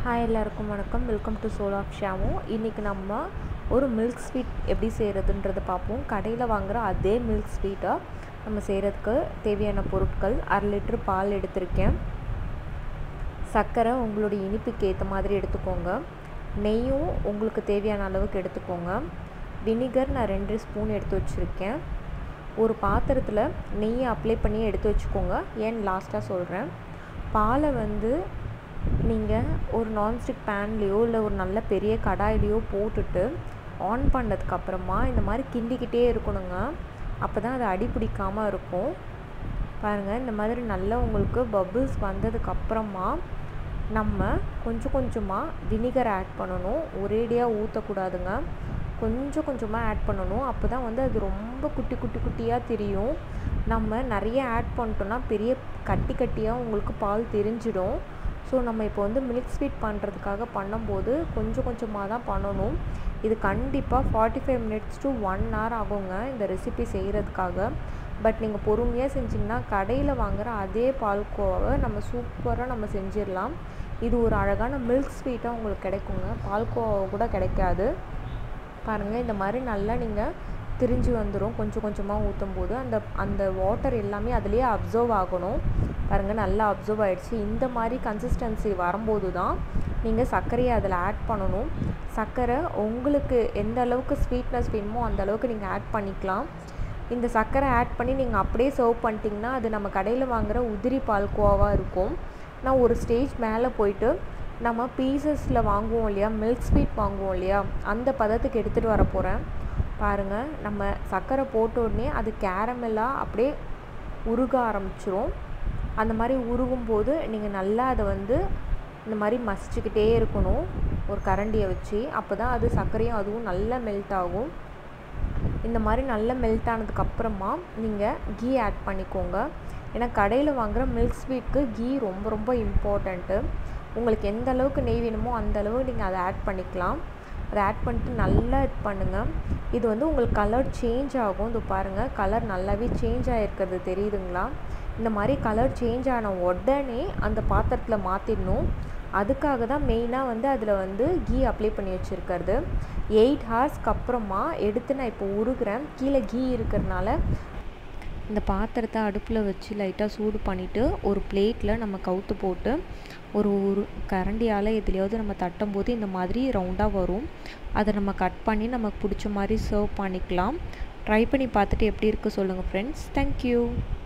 hi எல்லாருக்கும் வணக்கம் welcome to soul of Shamu இன்றைக்கி நம்ம ஒரு மில்க் ஸ்வீட் எப்படி செய்கிறதுன்றதை பார்ப்போம் கடையில் வாங்குகிற அதே மில்க் ஸ்வீட்டை நம்ம செய்கிறதுக்கு தேவையான பொருட்கள் அரை லிட்ரு பால் எடுத்திருக்கேன் சர்க்கரை உங்களுடைய இனிப்புக்கு ஏற்ற மாதிரி எடுத்துக்கோங்க நெய்யும் உங்களுக்கு தேவையான அளவுக்கு எடுத்துக்கோங்க வினிகர் நான் ரெண்டு ஸ்பூன் எடுத்து வச்சுருக்கேன் ஒரு பாத்திரத்தில் நெய்யை அப்ளை பண்ணி எடுத்து வச்சுக்கோங்க ஏன் லாஸ்ட்டாக சொல்கிறேன் பாலை வந்து நீங்கள் ஒரு நான்ஸ்டிக் பேன்லேயோ இல்லை ஒரு நல்ல பெரிய கடாயிலையோ போட்டுட்டு ஆன் பண்ணதுக்கப்புறமா இந்த மாதிரி கிண்டிக்கிட்டே இருக்கணுங்க அப்போ தான் அது அடி பிடிக்காமல் இருக்கும் பாருங்கள் இந்த மாதிரி நல்லா உங்களுக்கு பபுள்ஸ் வந்ததுக்கப்புறமா நம்ம கொஞ்சம் கொஞ்சமாக வினிகர் ஆட் பண்ணணும் ஒரேடியாக ஊற்றக்கூடாதுங்க கொஞ்சம் கொஞ்சமாக ஆட் பண்ணணும் அப்போ தான் வந்து அது ரொம்ப குட்டி குட்டி குட்டியாக தெரியும் நம்ம நிறைய ஆட் பண்ணிட்டோன்னா பெரிய கட்டி கட்டியாக உங்களுக்கு பால் தெரிஞ்சிடும் ஸோ நம்ம இப்போ வந்து மில்க் ஸ்வீட் பண்ணுறதுக்காக பண்ணும்போது கொஞ்சம் கொஞ்சமாக தான் பண்ணணும் இது கண்டிப்பாக forty five minutes to one hour ஆகுங்க இந்த ரெசிபி செய்கிறதுக்காக பட் நீங்கள் பொறுமையாக செஞ்சிங்கன்னா கடையில் வாங்குகிற அதே பால்கோவாவை நம்ம சூப்பராக நம்ம செஞ்சிடலாம் இது ஒரு அழகான மில்க் ஸ்வீட்டாக உங்களுக்கு கிடைக்குங்க பால்கோவா கூட கிடைக்காது பாருங்கள் இந்த மாதிரி நல்லா நீங்கள் திரிஞ்சு வந்துடும் கொஞ்சம் கொஞ்சமாக ஊற்றும் போது அந்த அந்த வாட்டர் எல்லாமே அதுலேயே அப்சர்வ் ஆகணும் பாருங்கள் நல்லா அப்சர்வ் ஆகிடுச்சு இந்த மாதிரி கன்சிஸ்டன்சி வரும்போது தான் நீங்கள் சர்க்கரையை அதில் ஆட் பண்ணணும் சர்க்கரை உங்களுக்கு எந்த அளவுக்கு ஸ்வீட்னஸ் வேணுமோ அந்த அளவுக்கு நீங்கள் ஆட் பண்ணிக்கலாம் இந்த சர்க்கரை ஆட் பண்ணி நீங்கள் அப்படியே சர்வ் பண்ணிட்டீங்கன்னா அது நம்ம கடையில் வாங்குகிற உதிரி பால்கோவாக இருக்கும் நான் ஒரு ஸ்டேஜ் மேலே போயிட்டு நம்ம பீசஸில் வாங்குவோம் இல்லையா மில்க் ஸ்வீட் வாங்குவோம் இல்லையா அந்த பதத்துக்கு எடுத்துகிட்டு வர போகிறேன் பாருங்கள் நம்ம சர்க்கரை போட்ட உடனே அது கேரமெல்லாம் அப்படியே உருக ஆரம்பிச்சிரும் அந்த மாதிரி உருகும் போது நீங்கள் நல்லா அதை வந்து இந்த மாதிரி மசிச்சுக்கிட்டே இருக்கணும் ஒரு கரண்டியை வச்சு அப்போ தான் அது சர்க்கரையும் அதுவும் நல்லா மெல்ட் ஆகும் இந்த மாதிரி நல்லா மெல்ட் ஆனதுக்கப்புறமா நீங்கள் கீ ஆட் பண்ணிக்கோங்க ஏன்னா கடையில் வாங்குகிற மில்க் ஸ்வீட்க்கு கீ ரொம்ப ரொம்ப இம்பார்ட்டண்ட்டு உங்களுக்கு எந்த அளவுக்கு நெய் வேணுமோ அந்த அளவு நீங்கள் அதை ஆட் பண்ணிக்கலாம் அதை ஆட் பண்ணிட்டு நல்லா இது பண்ணுங்கள் இது வந்து உங்களுக்கு கலர் சேஞ்ச் ஆகும் இது பாருங்கள் கலர் நல்லாவே சேஞ்ச் ஆகிருக்கிறது தெரியுதுங்களா இந்த மாதிரி கலர் சேஞ்ச் ஆன உடனே அந்த பாத்திரத்தில் மாற்றிடணும் அதுக்காக தான் மெயினாக வந்து அதில் வந்து கீ அப்ளை பண்ணி வச்சுருக்கிறது எயிட் ஹார்ஸ்க்கு அப்புறமா எடுத்து நான் இப்போ உருகிறேன் கீழே கீ இருக்கிறதுனால இந்த பாத்திரத்தை அடுப்பில் வச்சு லைட்டாக சூடு பண்ணிவிட்டு ஒரு பிளேட்டில் நம்ம கவுத்து போட்டு ஒரு ஒரு கரண்டியால் எதுலையாவது நம்ம தட்டும் போது இந்த மாதிரி ரவுண்டாக வரும் அதை நம்ம கட் பண்ணி நமக்கு பிடிச்ச மாதிரி சர்வ் பண்ணிக்கலாம் ட்ரை பண்ணி பார்த்துட்டு எப்படி இருக்குது சொல்லுங்கள் ஃப்ரெண்ட்ஸ் தேங்க்யூ